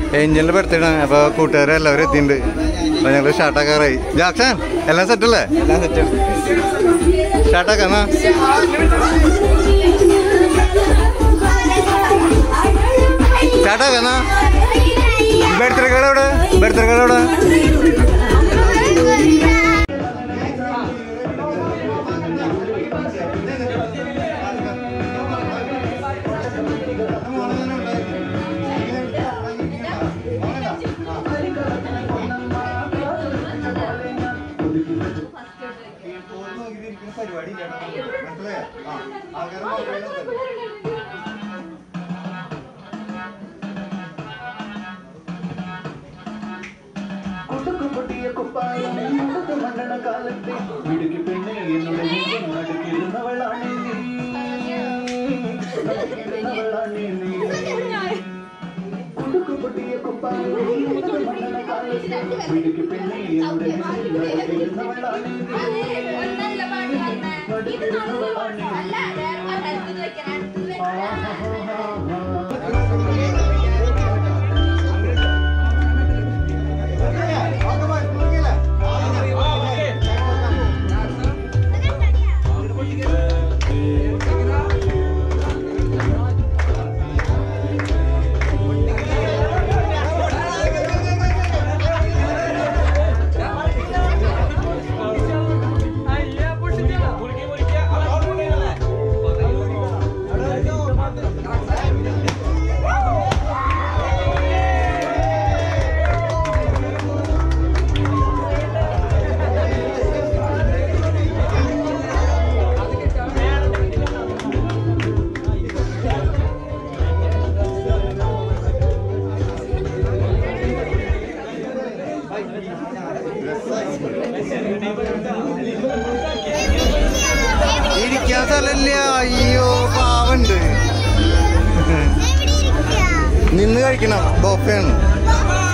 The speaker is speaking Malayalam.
ഏഞ്ചലിന്റെ ബർത്ത്ഡേ ആണ് അപ്പൊ കൂട്ടുകാരെ എല്ലാവരും എത്തിയിട്ടുണ്ട് അപ്പൊ ഞങ്ങള് ഷാട്ടാക്കാറായി ജാക്സൺ എല്ലാം സെറ്റ് അല്ലേ എല്ലാം സെറ്റാണ് ഷാട്ടാക്കാന്നാ ഷാട്ടാക്കാന്നാ ബർത്ത്ഡേ കാർഡ് എവിടെ ബർത്ത്ഡേ കാർഡ് എവിടെ കുടുക്കുപൊട്ടിയ കുപ്പായം മുഖത്ത് മണ്ണണ കാലത്തെ മിടുക്കി പെണ്ണെ എന്നോട് നെഞ്ചിൽ നടുക്കിരുന്നവളാണ് നീ നടുക്കിരുന്നവളാണ് നീ കുടുക്കുപൊട്ടിയ കുപ്പായം മുഖത്ത് മണ്ണണ കാലത്തെ മിടുക്കി പെണ്ണെ എന്നോട് നെഞ്ചിൽ നടുക്കിരുന്നവളാണ് നീ ഇരിക്കാൻ സ്ഥലമില്ല അയ്യോ പാവുണ്ട് നിന്ന് കഴിക്കണം ബോഫയാണ്